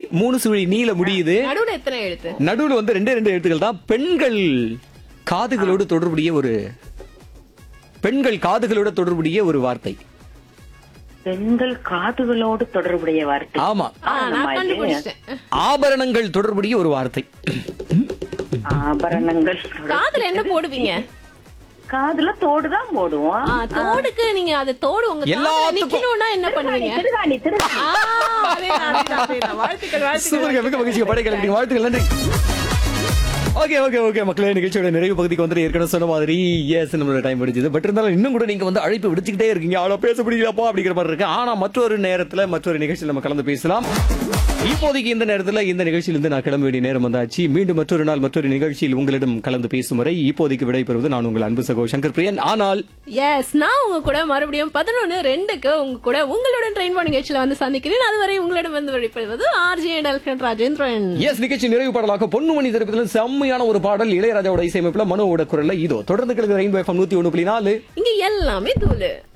மூணு சுழி நீல முடியுது நடுவுல எத்தனை எழுத்து நடுவுல வந்து ரெண்டே ரெண்டு எழுத்துக்கள் தான் பெண்கள் காதுகளோடு தொடர்புடைய ஒரு பெண்கள் காதுகளோட தொடர்புடைய ஒரு வார்த்தை பெண்கள் காதுகளோடு தொடர்புடைய வார்த்தை ஆமா ஆ, நான் ஆமா, இது கண்டுபிடிச்சிட்டேன் ஆபரணங்கள் தொடர்புடைய ஒரு வார்த்தை ஆபரணங்கள் காதுல என்ன போடுவீங்க காதுல தோடு தான் போடுவோம் ஆ, தோடுக்கு நீங்க அது தோடு உங்க காதுல எல்லாத்துக்கும். நிக்கணும்னா என்ன பண்ணுவீங்க திருகாணி திருகாணி ஆ, அதேதான், அதேதான், அதேதான். வாழ்த்துக்கள் வாழ்த்துக்கள் சூப்பருங்க மிக மகிழ்ச்சி படை கிளம்பி வாழ்த்துக்கள் நன்றி ஓகே ஓகே ஓகே மக்களே நிகழ்ச்சியோட நிறைவு பகுதிக்கு வந்து ஏற்கனவே சொன்ன மாதிரி எஸ் நம்மளோட டைம் முடிஞ்சது பட் இருந்தாலும் இன்னும் கூட நீங்க வந்து அழைப்பு விடுச்சுக்கிட்டே இருக்கீங்க அவ்வளோ பேச முடியலப்பா அப்படிங்கிற மாதிரி இருக்கு ஆனா மற்றொரு நேரத்துல மற்றொரு நிகழ்ச்சியில் நம்ம கலந்து பேசலாம் இப்போதைக்கு இந்த நேரத்துல இந்த நிகழ்ச்சியிலிருந்து நான் கிளம்ப வேண்டிய நேரம் வந்தாச்சு மீண்டும் மற்றொரு நாள் மற்றொரு நிகழ்ச்சியில் உங்களிடம் கலந்து பேசும் வரை இப்போதைக்கு விடைபெறுவது நான் உங்கள் அன்பு சகோ சங்கர் பிரியன் ஆனால் எஸ் நான் உங்க கூட மறுபடியும் பதினொன்னு ரெண்டுக்கு உங்க கூட உங்களுடன் ட்ரெயின் பண்ண நிகழ்ச்சியில வந்து சந்திக்கிறேன் அதுவரை உங்களிடம் வந்து வெளிப்படுவது ஆர்ஜே டல்ஃபின் ராஜேந்திரன் எஸ் நிகழ்ச்சி நிறைவு பாடலாக பொன்னுமணி திரைப்படத்தில் செம்மையான ஒரு பாடல் இளையராஜாவோட இசையமைப்புல மனோவோட குரல்ல இதோ தொடர்ந்து கிழக்கு ரெயின்போ எஃப்எம் நூத்தி ஒண்ணு புள்ளி நாலு இங்க எல்லாமே தூளு